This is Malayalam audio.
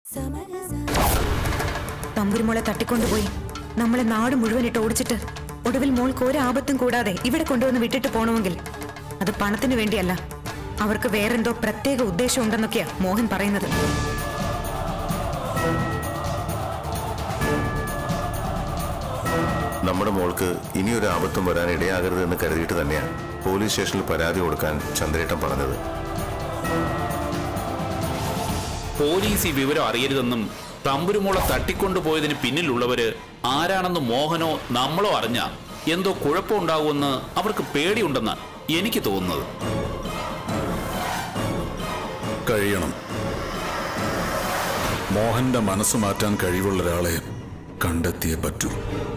തമ്പുരുമോളെ തട്ടിക്കൊണ്ടുപോയി നമ്മളെ നാട് മുഴുവനിട്ട് ഓടിച്ചിട്ട് ഒടുവിൽ മോൾക്ക് ഒരു ആപത്തും കൂടാതെ ഇവിടെ കൊണ്ടുവന്ന് വിട്ടിട്ട് പോണമെങ്കിൽ അത് പണത്തിന് വേണ്ടിയല്ല അവർക്ക് വേറെന്തോ പ്രത്യേക ഉദ്ദേശം ഉണ്ടെന്നൊക്കെയാ മോഹൻ പറയുന്നത് നമ്മുടെ മോൾക്ക് ഇനിയൊരു ആപത്തും വരാൻ ഇടയാകരുത് എന്ന് കരുതിയിട്ട് തന്നെയാണ് പോലീസ് സ്റ്റേഷനിൽ പരാതി കൊടുക്കാൻ ചന്ദ്രേട്ടൻ പറഞ്ഞത് പോലീസ് ഈ വിവരം അറിയരുതെന്നും തമ്പുരുമോളെ തട്ടിക്കൊണ്ടുപോയതിന് പിന്നിലുള്ളവര് ആരാണെന്ന് മോഹനോ നമ്മളോ അറിഞ്ഞ എന്തോ കുഴപ്പമുണ്ടാകുമെന്ന് അവർക്ക് പേടിയുണ്ടെന്നാണ് എനിക്ക് തോന്നുന്നത് കഴിയണം മോഹന്റെ മനസ്സ് മാറ്റാൻ കഴിവുള്ള ഒരാളെ കണ്ടെത്തിയേ പറ്റൂ